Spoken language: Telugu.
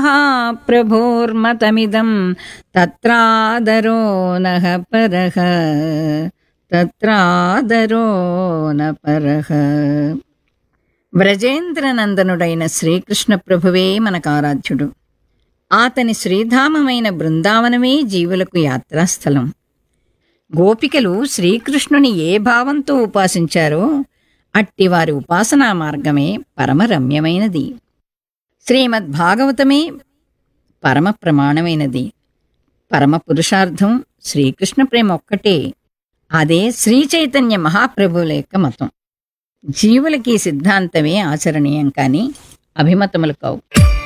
మహాప్రభోర్మతమిదం తత్రాదరో నః పరః తత్రాదరో న పరః వ్రజేంద్రనందనుడైన శ్రీకృష్ణ ప్రభువే మనకు ఆరాధ్యుడు అతని శ్రీధామమైన బృందావనమే జీవులకు యాత్రాస్థలం గోపికలు శ్రీకృష్ణుని ఏ భావంతో ఉపాసించారో అట్టి వారి ఉపాసనా మార్గమే పరమ రమ్యమైనది శ్రీమద్ భాగవతమే పరమ ప్రమాణమైనది పరమ పురుషార్థం శ్రీకృష్ణ ప్రేమ ఒక్కటే అదే శ్రీ చైతన్య మహాప్రభువుల యొక్క మతం జీవులకి ఈ సిద్ధాంతమే ఆచరణీయం కానీ అభిమతములు కావు